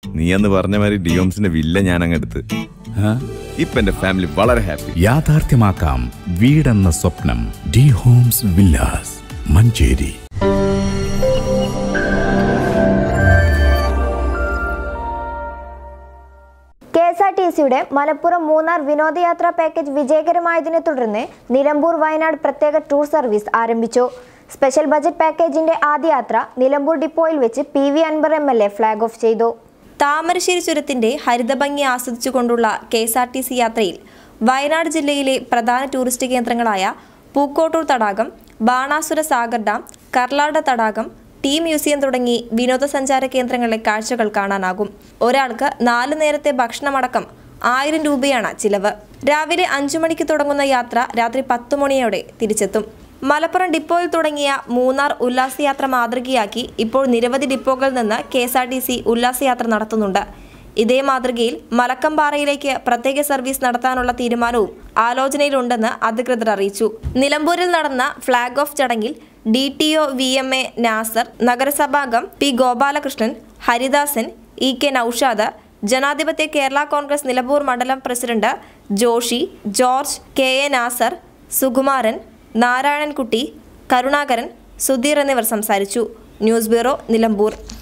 നീ അന്ന് പറഞ്ഞ മാതിരി ഡിയോംസിന്റെ വില്ല ഞാൻ അങ്ങെടുത്ത് ആ? ഇപ്പൊ എന്റെ ഫാമിലി വളരെ ഹാപ്പി യാഥാർത്ഥ്യമാക്കാം വീടെന്ന സ്വപ്നം D homes villas Manjeri K S R T സിയുടെ മലപ്പുറം മൂന്നാർ വിനോദയാത്രാ പാക്കേജ് വിജയകരമായതിനെ തുടർന്ന് നിലമ്പൂർ വയനാട് പ്രത്യേക ടൂർ സർവീസ് ആരംഭിച്ചു സ്പെഷ്യൽ ബജറ്റ് പാക്കേജിന്റെ ആദ്യ യാത്ര നിലമ്പൂർ ഡിപ്പോയിൽ വെച്ച് P V Anvar M L A flag off ചെയ്തു താമരശ്ശേരി ചുരത്തിന്റെ ഹരിതഭംഗി ആസ്വദിച്ചുകൊണ്ടുള്ള K S R T C യാത്രയിൽ വയനാട് ജില്ലയിലെ പ്രധാന ടൂറിസ്റ്റ് കേന്ദ്രങ്ങളായ പൂക്കോട്ടൂർ തടാകം ബാണാസുര സാഗർ ഡാം കർലാട തടാകം ടീ മ്യൂസിയം തുടങ്ങി വിനോദസഞ്ചാര കേന്ദ്രങ്ങളിലെ കാഴ്ചകൾ കാണാനാകും ഒരാൾക്ക് നാല് നേരത്തെ ഭക്ഷണമടക്കം ആയിരം രൂപയാണ് ചിലവ് രാവിലെ അഞ്ചു മണിക്ക് തുടങ്ങുന്ന യാത്ര രാത്രി പത്ത് മണിയോടെ തിരിച്ചെത്തും മലപ്പുറം ഡിപ്പോയിൽ തുടങ്ങിയ മൂന്നാർ ഉല്ലാസയാത്ര മാതൃകയാക്കി ഇപ്പോൾ നിരവധി ഡിപ്പോകളിൽ നിന്ന് K S R T C ഉല്ലാസയാത്ര നടത്തുന്നുണ്ട് ഇതേ മാതൃകയിൽ മലക്കംപാറയിലേക്ക് പ്രത്യേക സർവീസ് നടത്താനുള്ള തീരുമാനവും ആലോചനയിലുണ്ടെന്ന് അധികൃതർ അറിയിച്ചു നിലമ്പൂരിൽ നടന്ന ഫ്ളാഗ് ഓഫ് ചടങ്ങിൽ D T O V M A Nasar നഗരസഭാംഗം P Gopalakrishnan Haridasan E K Noushad ജനാധിപത്യ കേരള കോൺഗ്രസ് നിലമ്പൂർ മണ്ഡലം president Joshi George K A Nasar Sukumaran Narayanankutty Karunakaran Sudheer എന്നിവർ സംസാരിച്ചു ന്യൂസ് ബ്യൂറോ നിലമ്പൂർ